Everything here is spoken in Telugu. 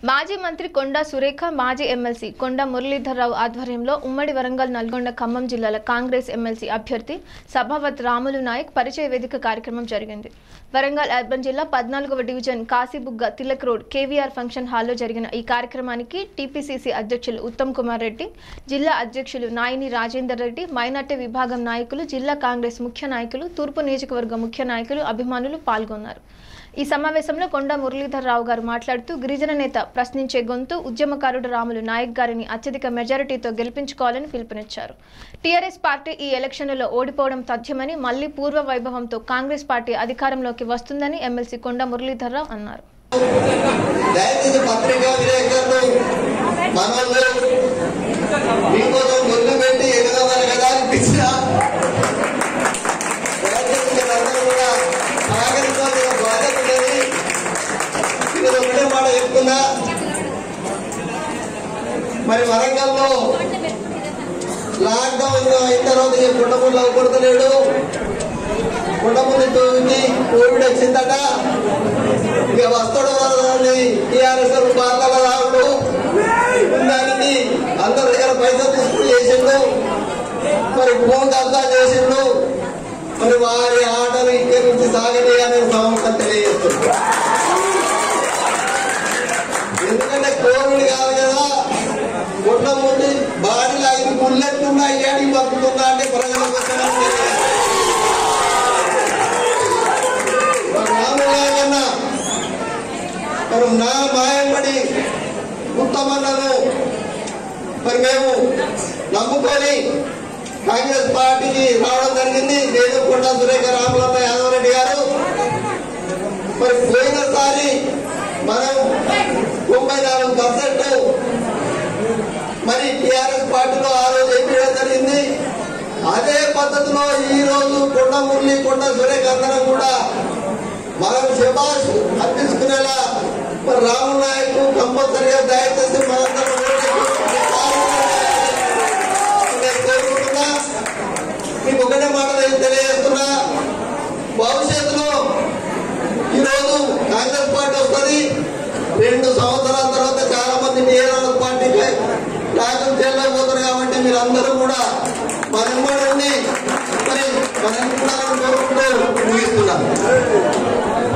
మాజీ మంత్రి కొండా సురేఖ మాజీ ఎమ్మెల్సీ కొండా మురళీధర్రావు ఆధ్వర్యంలో ఉమ్మడి వరంగల్ నల్గొండ ఖమ్మం జిల్లాల కాంగ్రెస్ ఎమ్మెల్సీ అభ్యర్థి సభావత్ రాములు నాయక్ పరిచయ వేదిక కార్యక్రమం జరిగింది వరంగల్ అర్బన్ జిల్లా పద్నాలుగవ division Kashibugga Tilak road KVR function హాల్లో జరిగిన ఈ కార్యక్రమానికి టీపీసీసీ అధ్యక్షులు ఉత్తమ్ కుమార్ రెడ్డి జిల్లా అధ్యక్షులు నాయిని రాజేందర్ రెడ్డి మైనార్టీ విభాగం నాయకులు జిల్లా కాంగ్రెస్ ముఖ్య నాయకులు తూర్పు నియోజకవర్గ ముఖ్య నాయకులు అభిమానులు పాల్గొన్నారు ఈ సమావేశంలో కొండా మురళీధర్ రావు గారు మాట్లాడుతూ గిరిజన నేత ప్రశ్నించే గొంతు ఉద్యమకారుడు రాములు నాయక్ గారిని అత్యధిక మెజారిటీతో గెలిపించుకోవాలని పిలుపునిచ్చారు టీఆర్ఎస్ పార్టీ ఈ ఎలక్షన్లలో ఓడిపోవడం తథ్యమని మళ్లీ పూర్వ వైభవంతో కాంగ్రెస్ పార్టీ అధికారంలోకి వస్తుందని ఎమ్మెల్సీ కొండా మురళీధర్ రావు అన్నారు దయచేసి పత్రికా విలేకరులు మనల్ని మీకోసం ముందు పెట్టి ఎదగవాలి కదా అనిపించిన దయచేసి మీరందరూ కూడా సహకరించాల్సిన బాధ్యత ఉన్నది ఇది ఒకటే మాట చెప్తున్నా మరి వరంగల్లో లాక్డౌన్ అయిన తర్వాత ఈ పుట్టముళ్ళు అవ్వకూడతలేడు పుట్టముందు చూసి కోవిడ్ వచ్చిందట ఇక వస్తాడు వరదని టీఆర్ఎస్ పార్లల రావుడు దానికి అందరి దగ్గర పైసలు తీసుకుని చేసిండు మరి ఫోన్ కబ్జా చేసిండు మరి వారి ఆటలు ఇక్కడి నుంచి సాగని అనే సమస్య తెలియజేస్తుంది ఎందుకంటే కోవిడ్ కాదు కదా ఉన్న ముందు బాడీలో ఐదు ముళ్ళెట్టున్నా ఏడికి బతుకుతున్నా అంటే ప్రజల కోసం రామరాజన్న మరి నా మాయపడి ఉత్తమన్నను మరి మేము నమ్ముకొని కాంగ్రెస్ పార్టీకి రావడం జరిగింది నేను కొండ సురేఖ రామలమ్మ యాదవ్ రెడ్డి గారు మరి పోయినసారి మనం తొంభై నాలుగు పర్సెంట్ మరి టిఆర్ఎస్ పార్టీలో ఆ రోజు ఎంపీడం జరిగింది అదే పద్ధతిలో ఈ రోజు కొండ మురళి కొండ సురేఖ అందరం కూడా మనం శబాష్ అర్పించుకునేలా మరి రాము నాయకు కంపల్సరిగా దయచేసి మనందరం నేను కోరుకుంటున్నా మీకు ఒకటే మాట నేను తెలియజేస్తున్నా భవిష్యత్తులో ఈరోజు కాంగ్రెస్ పార్టీ వస్తుంది రెండు సంవత్సరాల తర్వాత చాలా మంది టీఆర్ఎస్ పార్టీకి రాజ్యం చేయలేకపోతారు కాబట్టి మీరు అందరూ కూడా మన ఎమ్మడి ఉండి మరి మన ఎన్నుకోవాలని కోరుకుంటూ ముగిస్తున్నాను